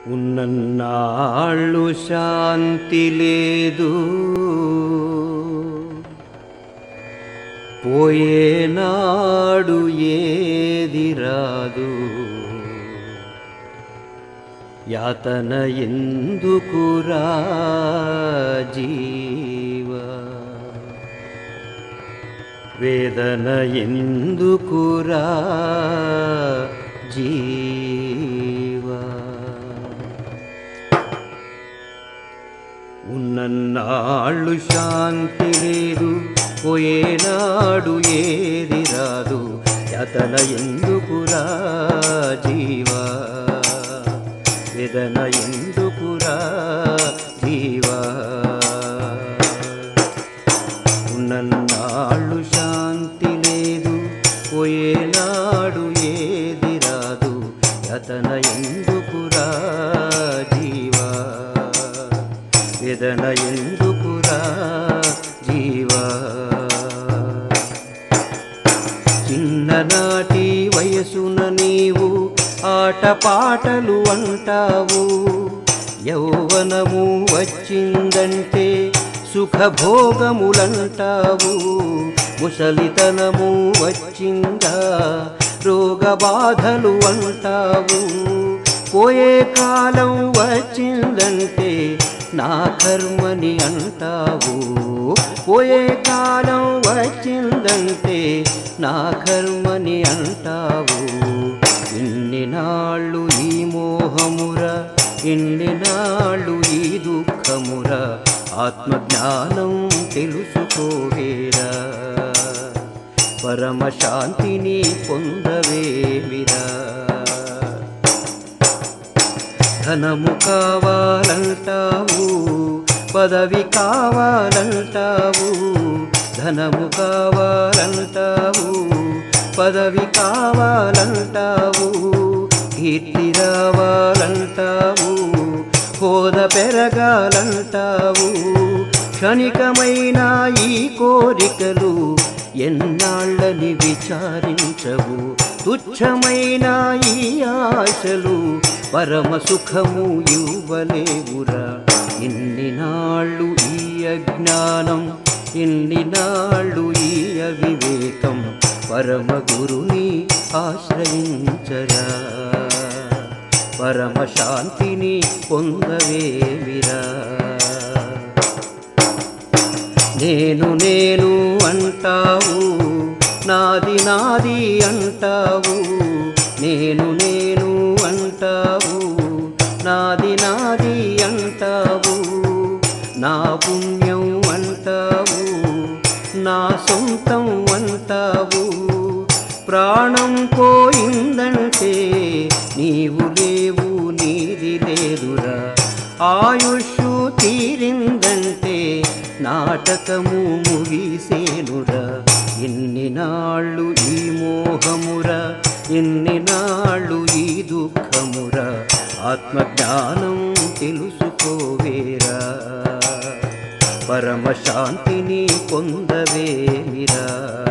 ఉన్నన్నాళ్ళు శాంతి లేదు పోయేనాడు ఏది రాదు యాతన ఎందుకురా జీవ వేదన ఎందుకురా జీవా ఉన్నన్నాళ్ళు శాంతి లేదు పోయేనాడు ఏది రాదు యతన ఎందుకురా జీవా వేదన ఎందుకురా జీవా ఉన్నన్నాళ్ళు శాంతి లేదు పోయేనాడు ఏది రాదు యతన ఎందుకురా జీవా వేదన ఎందుకురా జీవా చిన్ననాటి వయసున నీవు ఆటపాటలు అంటావు యౌవనము వచ్చిందంటే సుఖభోగములంటావు ముసలితనము వచ్చిందా రోగ బాధలు అంటావు పోయే కాలం వచ్చిందంటే నా కర్మని అంటావు పోయే కాలం వచ్చిందంటే నా కర్మని అంటావు ఇన్ని నాళ్ళు ఈ మోహముర ఇన్ని నాళ్ళు ఈ దుఃఖముర ఆత్మజ్ఞానం తెలుసుకోవేరా పరమశాంతిని పొందవేమిరా ధనము కావాలంటావు పదవి కావాలంటావు ధనము కావాలంటావు పదవి కావాలంటావు కీర్తి రావాలంటావు హోద పెరగాలంటావు క్షణికమైన ఈ కోరికలు ఎన్నాళ్ళని విచారించవు తుచ్చమైన ఈ ఆశలు పరమ సుఖము ఇవ్వలేవురా ఇన్ని నాళ్ళు ఈ అజ్ఞానం ఇన్ని నాళ్ళు ఈ అవివేకం పరమ గురుని ఆశ్రయించరా పరమ శాంతిని పొందవేమిరా నేను నేను అంటావు నాది నాది అంటావు నేను నేను అంటావు నాది నాది అంటావు నా పుణ్యం అంటావు నా సొంతం అంటావు ప్రాణం పోయిందంటే నీవు లేవు నీది లేదురా ఆయుష్ తీరిందంటే నాటకము ముగిసేనురా ఎన్ని నాళ్ళు ఈ మోహమురా ఎన్ని నాళ్ళు ఈ దుఃఖమురా ఆత్మజ్ఞానం తెలుసుకోవేరా పరమ శాంతిని పొందవేమిరా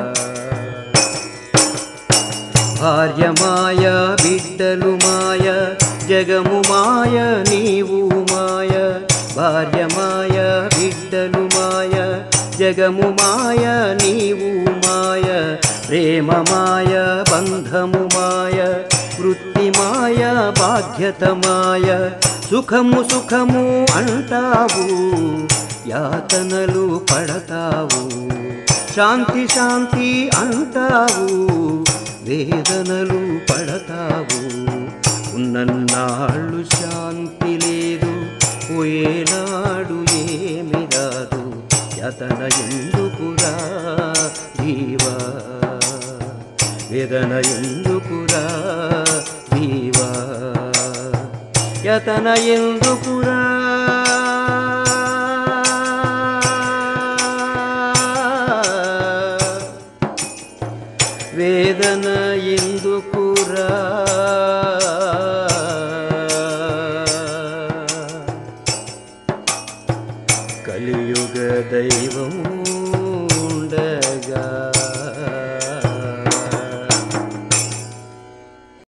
భార్య మాయ బిడ్డలు మాయ జగము మాయ నీవు మాయ భార్య మాయ బిడ్డలు మాయ జగము మాయ నీవు మాయ ప్రేమ మాయ బంధము మాయ వృత్తి మాయ బాధ్యత మాయ సుఖము సుఖము అంటావు యాతనలు పడతావు శాంతి శాంతి అంటావు వేదనలు పడతావు ఉన్నన్నాళ్ళు శాంతి లేదు పోయేనాడు ఏమి రాదు యతన ఎందుకురా జీవా వేదన ఎందుకురా జీవా యతన ఎందుకురా